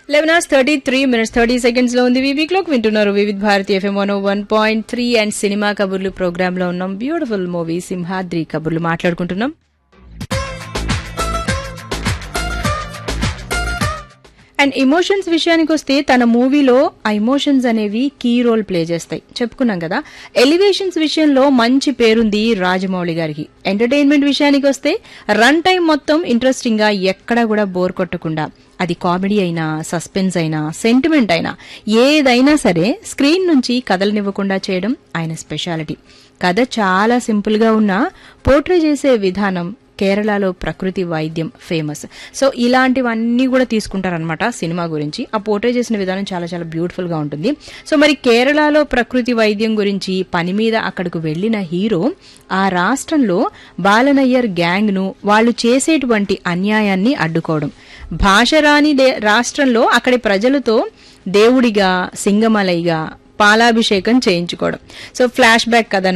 eleven hours thirty three minutes thirty seconds లో ఉంది వివి క్లోక్ వింటున్నారు Vividh Bharati FM one one point three and cinema కబుర్లు ప్రోగ్రామ్ లో ఉన్నాం బ్యూటిఫుల్ మూవీ సింహాద్రి కబుర్లు మాట్లాడుకుంటున్నాం అండ్ ఎమోషన్స్ విషయానికి వస్తే తన మూవీలో ఆ ఎమోషన్స్ అనేవి కీ రోల్ ప్లే చేస్తాయి చెప్పుకున్నాం కదా ఎలివేషన్స్ విషయంలో మంచి పేరుంది రాజమౌళి గారికి ఎంటర్టైన్మెంట్ విషయానికి వస్తే రన్ టైం మొత్తం ఇంట్రెస్టింగ్ గా ఎక్కడా కూడా బోర్ కొట్టకుండా అది కామెడీ అయినా సస్పెన్స్ అయినా సెంటిమెంట్ అయినా ఏదైనా సరే స్క్రీన్ నుంచి కదలనివ్వకుండా చేయడం ఆయన స్పెషాలిటీ కథ చాలా సింపుల్ గా ఉన్నా పోర్ట్రే చేసే విధానం కేరళలో ప్రకృతి వైద్యం ఫేమస్ సో ఇలాంటివన్నీ కూడా తీసుకుంటారనమాట సినిమా గురించి ఆ పోర్ట్రే చేసిన విధానం చాలా చాలా బ్యూటిఫుల్ గా ఉంటుంది సో మరి కేరళలో ప్రకృతి వైద్యం గురించి పని మీద అక్కడికి వెళ్లిన హీరో ఆ రాష్ట్రంలో బాలనయ్యర్ గ్యాంగ్ ను వాళ్ళు చేసేటువంటి అన్యాయాన్ని అడ్డుకోవడం భాష రాని దే- రాష్ట్రంలో అక్కడి ప్రజలతో దేవుడిగా సింగమలైగా పాలాభిషేకం చేయించుకోవడం సో ఫ్లాష్ బ్యాక్ కథ